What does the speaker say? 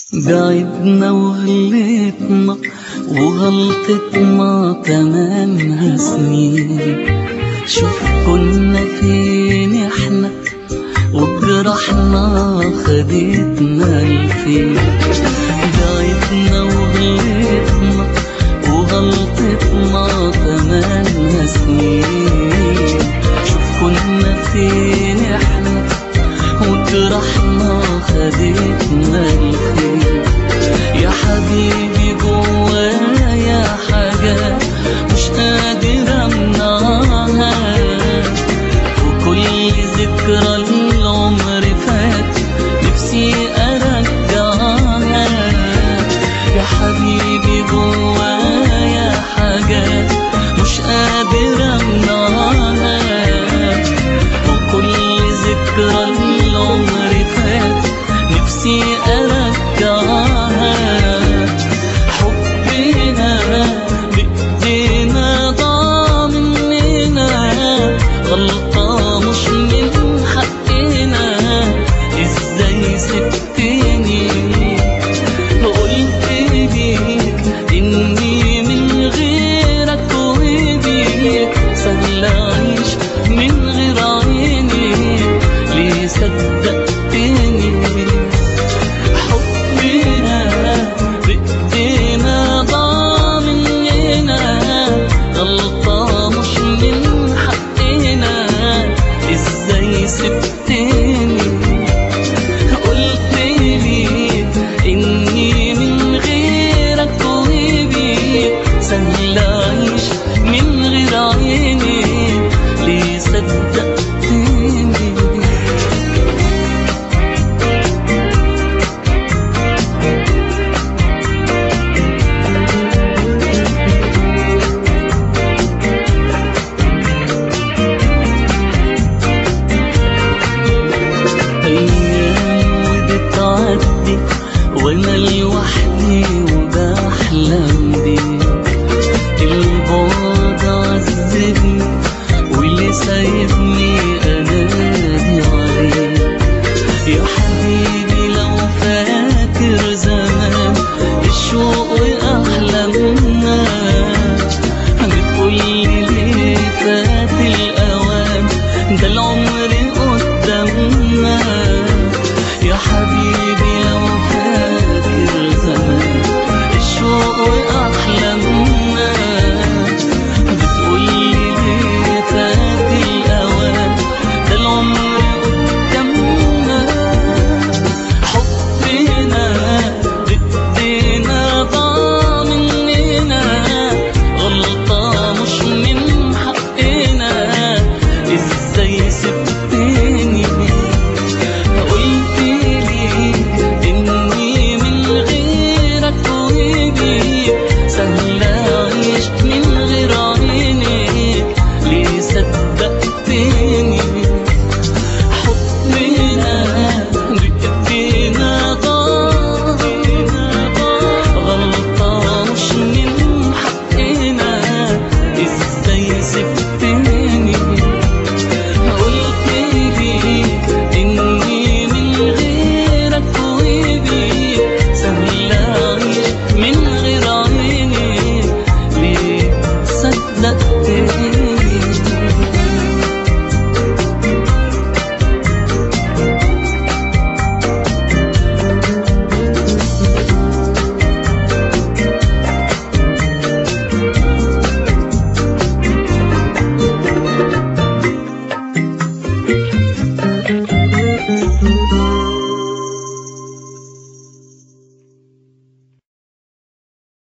بعدنا وغلطنا وغلطتنا تمامها سنين شوف كنا فين احنا وجرحنا خدتنا لفين بعدنا وغلطنا وغلطتنا تمامها سنين شوف كنا فين احنا وجرحنا خدتنا لفين يا حبيبي جوايا حاجات مش قادر امنعها وكل ذكرى العمر فات نفسي ارجعها يا حبيبي جوايا حاجات مش قادر امنعها وكل ذكرى العمر فات نفسي ارجعها حبنا بايدينا ضاع مننا غلطة مش من حقنا ازاي سبتني قلت ليك اني من غيرك وبيك سهل اعيش من غير عيني ليه صدقتني حبنا بايدينا ضاع مننا غلطة مش من حقنا ازاي سبتني قلت لي اني من غيرك وبيك سهل اعيش من غير عيني ليه صدقتني أيام بتعدي وأنا لوحدي وبحلم